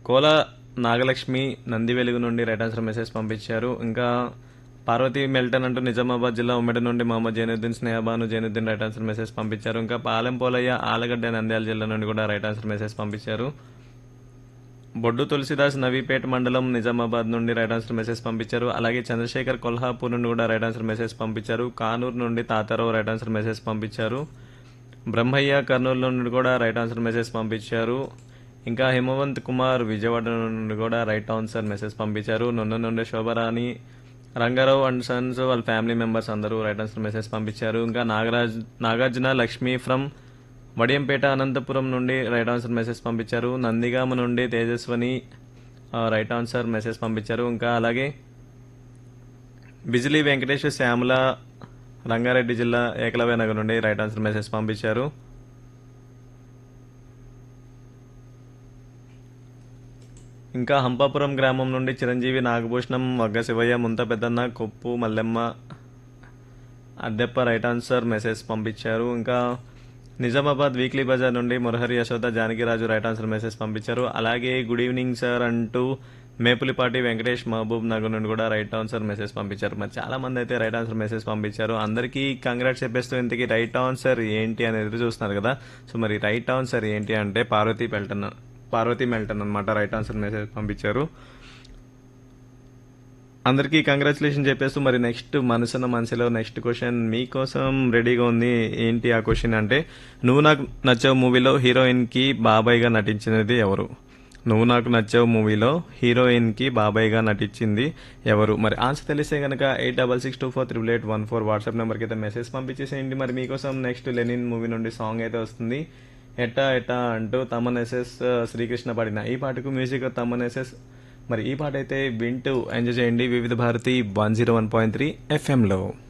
కోల నాగలక్ష్మి నంది వెలుగు నుండి right answer message పంపించారు ఇంకా పార్వతి మెల్టన్ అంటూ నిజామాబాద్ జిల్లా ఉమ్మడి నుండి Mohammed Zainuddin Snehabanu Zainuddin right answer message పంపించారు ఇంకా పాలెం పోలయ్య ఆలగడ్డ నంద్యాల జిల్లా నుండి కూడా రైట్ ఆన్సర్ మెసేజ్ పంపించారు బొడ్డు తులసిదాస్ నవీపేట మండలం నిజామాబాద్ నుండి రైట్ ఆన్సర్ మెసేజ్ పంపించారు అలాగే చంద్రశేఖర్ కొల్హాపూర్ నుండి కూడా రైట్ ఆన్సర్ మెసేజ్ పంపించారు కానూరు నుండి తాతారావు రైట్ ఆన్సర్ మెసేజ్ పంపించారు బ్రహ్మయ్య కర్నూలు నుండి కూడా రైట్ ఆన్సర్ మెసేజ్ పంపించారు ఇంకా హిమవంత్ కుమార్ విజయవాడ నుండి కూడా రైట్ ఆన్సర్ మెసేజ్ పంపించారు నున్న నుండి శోభరాణి రంగారావు అండ్ సన్స్ వాళ్ళ ఫ్యామిలీ మెంబర్స్ అందరూ రైట్ ఆన్సర్ మెసేజ్ పంపించారు ఇంకా నాగరాజ్ నాగార్జున లక్ష్మి ఫ్రమ్ వడియంపేట అనంతపురం నుండి రైట్ ఆన్సర్ మెసేజ్ పంపించారు నందిగామ నుండి తేజస్వని ఆ, రైట్ ఆన్సర్ మెసేజ్ పంపించారు ఇంకా అలాగే బిజిలీ వెంకటేశ్వర శ్యామల రంగారెడ్డి జిల్లా ఏకలవ్య నగర్ నుండి రైట్ ఆన్సర్ మెసేజ్ పంపించారు ఇంకా హంపాపురం గ్రామం నుండి Chiranjeevi Nagabhushanam వగ్గ Shivayya Muntha Peddanna Koppu Mallemma Addeppa right answer message పంపించారు ఇంకా నిజామాబాద్ వీక్లీ బజార్ నుండి Murahari Yashoda Janakiraju right answer message పంపించారు అలాగే గుడ్ ఈవినింగ్ సార్ అంటూ మేపులిపాటి వెంకటేష్ మహబూబ్ నగర్ నుండి కూడా రైట్ ఆన్సర్ మెసేజ్ పంపించారు మరి చాలా మంది అయితే రైట్ ఆన్సర్ మెసేజ్ పంపించారు అందరికీ కంగ్రాట్స్ చెప్పేస్తూ ఇంతకీ రైట్ ఆన్సర్ ఏంటి అని ఎదురు చూస్తున్నారు కదా సో మరి రైట్ ఆన్సర్ ఏంటి అంటే పార్వతీ పెల్టన్ పార్వతీ మెల్టన్ అనమాట రైట్ ఆన్సర్ మెసేజ్ పంపించారు అందరికీ కంగ్రాచులేషన్ చెప్పేస్తూ మరి నెక్స్ట్ మనసున్న మనసులో నెక్స్ట్ క్వశ్చన్ మీకోసం రెడీగా ఉంది ఏంటి ఆ క్వశ్చన్ అంటే నువ్వు నాకు నచ్చావు మూవీలో హీరోయిన్ కి బాబాయ్గా నటించినది ఎవరు నువ్వు నాకు నచ్చావు మూవీలో హీరోయిన్ కి బాబాయ్గా నటించింది ఎవరు మరి ఆన్సర్ తెలిస్తే కనుక eight double six two four triple eight one four WhatsApp నెంబర్కి అయితే మెసేజ్ పంపించేసేయండి మరి మీకోసం నెక్స్ట్ లెనిన్ మూవీ నుండి సాంగ్ అయితే వస్తుంది ఎట్టా ఎట్టా అంటూ తమన్ ఎస్ఎస్ శ్రీకృష్ణ పాడిన ఈ పాటకు మ్యూజిక్ తమన్ ఎస్ఎస్ మరి ఈ పాట అయితే వింటూ ఎంజాయ్ చేయండి Vividh Bharati one zero one point three ఎఫ్ఎంలో